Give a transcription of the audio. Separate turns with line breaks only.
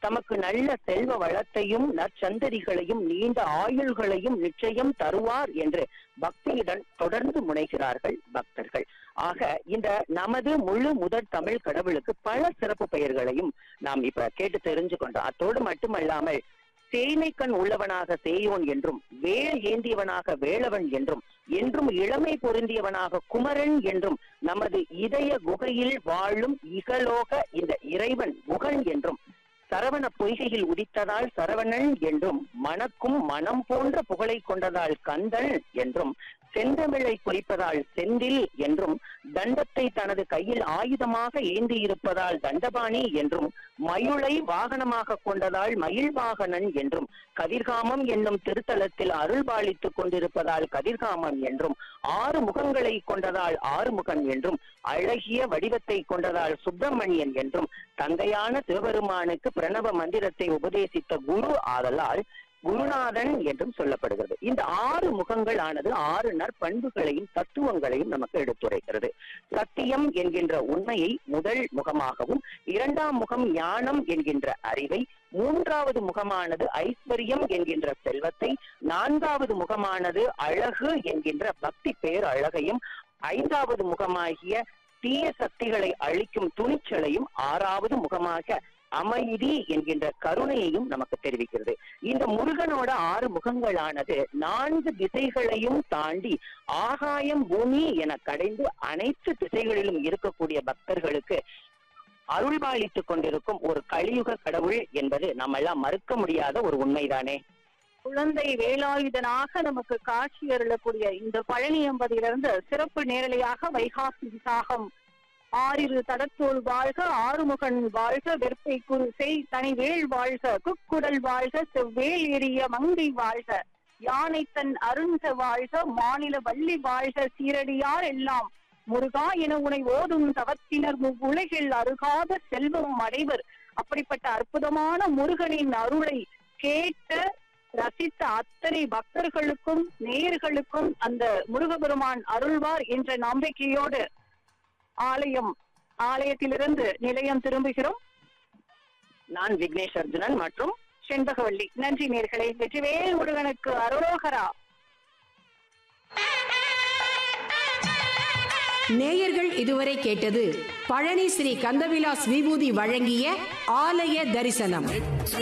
தமக்கு நல்ல செல்வ வளத்தையும் நற்சந்ததிகளையும் நீண்ட ஆயுள்களையும் நிச்சயம் தருவார் என்று பக்தியுடன் தொடர்ந்து முனைகிறார்கள் பக்தர்கள் ஆக இந்த நமது முழு முதற் தமிழ் கடவுளுக்கு பல சிறப்பு பெயர்களையும் நாம் இப்ப கேட்டு தெரிஞ்சு கொண்டோம் அத்தோடு மட்டுமல்லாமல் சேனைக்கண் உள்ளவனாக சேயோன் என்றும் வேல் ஏந்தியவனாக வேளவன் என்றும் என்றும் இளமை பொருந்தியவனாக குமரன் என்றும் நமது இதய குகையில் வாழும் இகலோக இந்த இறைவன் குகன் என்றும் சரவண பொய்கையில் உதித்ததால் சரவணன் என்றும் மணக்கும் மனம் போன்ற புகழை கொண்டதால் கந்தன் என்றும் செந்தமிழை குறிப்பதால் செந்தில் என்றும் தண்டத்தை தனது கையில் ஆயுதமாக ஏந்தி இருப்பதால் தண்டபாணி என்றும் மயுளை வாகனமாக கொண்டதால் மயில் வாகனன் என்றும் கதிர்காமம் என்னும் திருத்தலத்தில் அருள்பாலித்துக் கொண்டிருப்பதால் கதிர்காமன் என்றும் ஆறு முகங்களை கொண்டதால் ஆறுமுகன் என்றும் அழகிய வடிவத்தை கொண்டதால் சுப்பிரமணியன் என்றும் தந்தையான சிவபெருமானுக்கு பிரணவ மந்திரத்தை உபதேசித்த குரு ஆதலால் குருநாதன் என்றும் சொல்லப்படுகிறது இந்த ஆறு முகங்கள் ஆனது ஆறு நற்பண்புகளையும் தத்துவங்களையும் நமக்கு எடுத்துரைக்கிறது சத்தியம் என்கின்ற உண்மையை முதல் முகமாகவும் இரண்டாம் முகம் ஞானம் என்கின்ற அறிவை மூன்றாவது முகமானது ஐஸ்வர்யம் என்கின்ற செல்வத்தை நான்காவது முகமானது அழகு என்கின்ற பக்தி பேர் அழகையும் ஐந்தாவது முகமாகிய தீய சக்திகளை அழிக்கும் துணிச்சலையும் ஆறாவது முகமாக அமைதி என்கின்ற கருணையையும் நமக்கு தெரிவிக்கிறது இந்த முருகனோட ஆறு முகங்களானது நான்கு திசைகளையும் தாண்டி ஆகாயம் பூமி என கடைந்து அனைத்து திசைகளிலும் இருக்கக்கூடிய பக்தர்களுக்கு அருள்பாலித்துக் கொண்டிருக்கும் ஒரு கலியுக கடவுள் என்பது நம்மெல்லாம் மறுக்க முடியாத ஒரு உண்மைதானே
குழந்தை வேலாயுதனாக நமக்கு காட்சி அருளக்கூடிய இந்த பழனி என்பதிலிருந்து சிறப்பு நேரலையாக வைகாசி விசாகம் ஆறிரு தடத்தோல் வாழ்க ஆறுமுகன் வாழ்க வெற்பை குருசை தனிவேல் வாழ்க குக்குடல் வாழ்க செவ்வேல் எரிய மங்கை வாழ்க யானை தன் அருண்க வாழ்க மாநில வள்ளி வாழ்க சீரடியார் எல்லாம் முருகா என உனை ஓதும் தவத்தினர் உலகில் அருகாத செல்வம் அடைவர் அப்படிப்பட்ட அற்புதமான முருகனின் அருளை கேட்ட ரசித்த அத்தனை பக்தர்களுக்கும் நேயர்களுக்கும் அந்த முருகபெருமான் அருள்வார் என்ற நம்பிக்கையோடு ஆலயம் ஆலயத்திலிருந்து நிலையம் திரும்புகிறோம்
நான் விக்னேஷ் அர்ஜுனன் மற்றும்
செண்பகவல்லி நன்றி நேர்களே வெற்றிவேல் முருகனுக்கு அருளோகரா
நேயர்கள் இதுவரை கேட்டது பழனி ஸ்ரீ கந்தவிலாஸ் விபூதி வழங்கிய ஆலய தரிசனம்